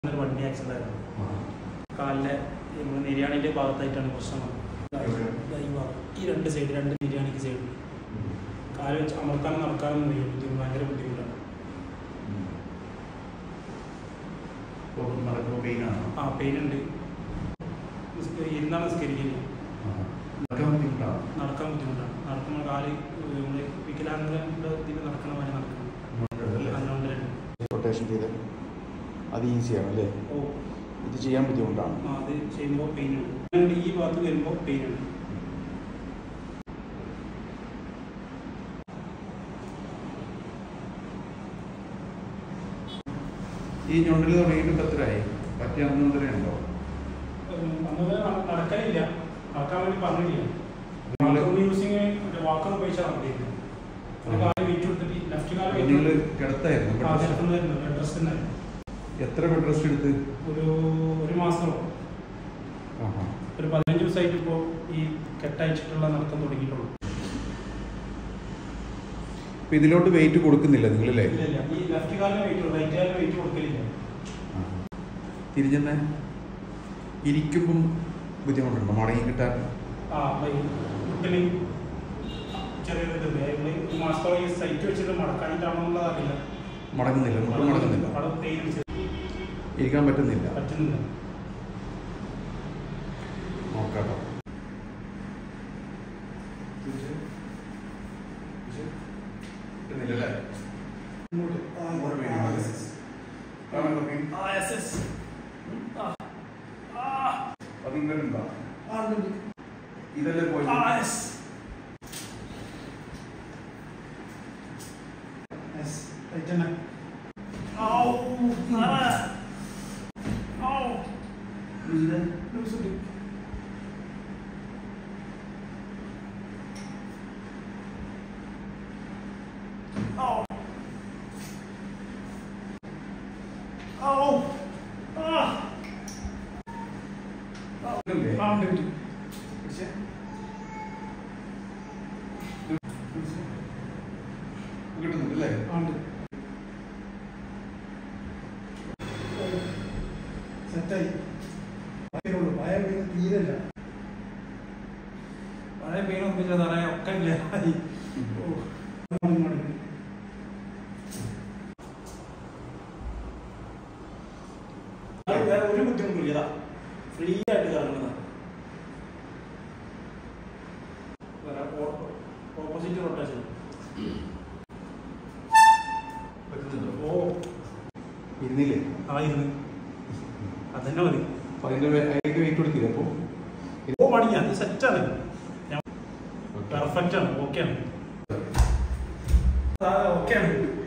ഒരു വണ്ടി ആക്സിഡന്റ് ആയിരുന്നു കാലിലെ നമ്മൾ നിര്യാണിന്റെ ഭാഗത്തായിട്ടാണ് പ്രശ്നം എവിടെ? ദാ ഈ ഭാഗം. ഈ രണ്ട് സൈഡ് രണ്ട് നിര്യാണിക്ക് സൈഡ് കാല് വെച്ച് അമർത്താനും നടക്കാനും വയ്യ ബുദ്ധിമുട്ട് ഭയങ്കര ബുദ്ധിമുട്ടാണ് നടക്കുമ്പോൾ പെയിനാണോ ആ പെയിൻ ഉണ്ട് നിസ്ക- ഇരുന്നാണ് നിസ്കരിക്കില്ല നടക്കാൻ ബുദ്ധിമുട്ടാണോ നടക്കാൻ ബുദ്ധിമുട്ടാണ് നടക്കുമ്പോൾ കാല് നമ്മൾ വികലാംഗങ്ങളുടെ ഇതിൽ നടക്കണ പോലെ നടക്കണം അതുകൊണ്ട് റൊട്ടേഷൻ ചെയ്ത് അത് ഈസിയാണ് അല്ലേ ഓ ഇത് ചെയ്യാൻ ബുദ്ധിമുട്ടാണ് ആ, അത് ചെയ്യുമ്പോൾ പെയിൻ ഉണ്ട് അതുകൊണ്ട് ഈ ഭാഗത്ത് വരുമ്പോൾ പെയിൻ ഉണ്ട് ഈ ഞൊണ്ടിൽ തുടങ്ങിയിട്ട് ഇപ്പം എത്രയായി പറ്റിയ അന്ന് മുതലേ ഉണ്ടോ ഉം, അന്ന് നട- നടക്കലില്ല നടക്കാൻ വേണ്ടി പറഞ്ഞില്ല നിങ്ങള് വാക്കർ യൂസിങ് വാക്കർ ഉപയോഗിച്ചാൽ നടത്തിയിരുന്നു ഒരു കാല് വെയിറ്റ് കൊടുത്തിട്ട് ലെഫ്റ്റ് കാല് വെയിറ്റ് നിങ്ങൾ കിടത്തായിരുന്നു bed rest? ഡ്രസ് ഉണ്ടായിരുന്നു എത്ര ബെഡ് റെസ്റ്റ് എടുത്ത് ഒരു ഒരു മാസം ആഹാ. ഒരു പതിനഞ്ച് ദിവസമായിട്ട് ഇപ്പോൾ ഈ കെട്ടയച്ചിട്ടുള്ള നടത്തം തുടങ്ങിയിട്ടുള്ളൂ ഇപ്പൊ ഇതിലോട്ട് വെയിറ്റ് കൊടുക്കുന്നില്ല നിങ്ങളല്ലേ ഇല്ല ഇല്ല ഈ ലെഫ്റ്റ് കാലിന് വെയിറ്റ് റൈറ്റ് കാലിന് വെയിറ്റ് കൊടുക്കലില്ല തിരിഞ്ഞെന്നെ ഇരിക്കുമ്പം ബുദ്ധിമുട്ടുണ്ടോ മടങ്ങി കിട്ടാൻ ആ കുട്ടിന് ചെറിയൊരു ഇത് നമ്മള് ഒരു മാസത്തോളം ഈ സൈറ്റ് വെച്ചിട്ട് മടക്കാനിട്ടാണോ എന്നുള്ളത് അറിയില്ല മടങ്ങുന്നില്ല മുട്ടും മടങ്ങുന്നില്ല അവിടെ പെയിൻ ഇരിക്കാൻ പറ്റുന്നില്ല പറ്റുന്നില്ല നോക്കാട്ടോ കിട്ടുന്നില്ലല്ലേ അങ്ങോട്ട് വീഴുന്നു. കാണാൻ നോക്കി. അതിങ്ങനെ ഉണ്ടോ? ഇതല്ലേ പോയി ഇതല്ലേ? പക്ഷേ കിട്ടുന്നുണ്ടല്ലേ സെറ്റായി പഴയ പെയിൻ തീരല്ല പഴയ പെയിൻ ഒപ്പിച്ച തറയെ ഒക്കെ ഇല്ല വേറെ ഒരു ബുദ്ധിമുട്ടില്ല ഫ്രീ ആയിട്ട് കറങ്ങുന്നതാണ് ഓപ്പോസിറ്റ് റൊട്ടേഷൻ പറ്റുന്നുണ്ടോ ഓ ഇരുന്നില്ലേ ആയിരുന്നു അതന്നെ മതി അപ്പൊ അതിന്റെ വേ- അതിലേക്ക് വെയിറ്റ് കൊടുക്കില്ല അപ്പൊ ഓ പണിയാ അത് സെറ്റാണ് പെർഫെക്റ്റ് ആണ് ഓക്കെ ആണ് ഓക്കെ ആണ്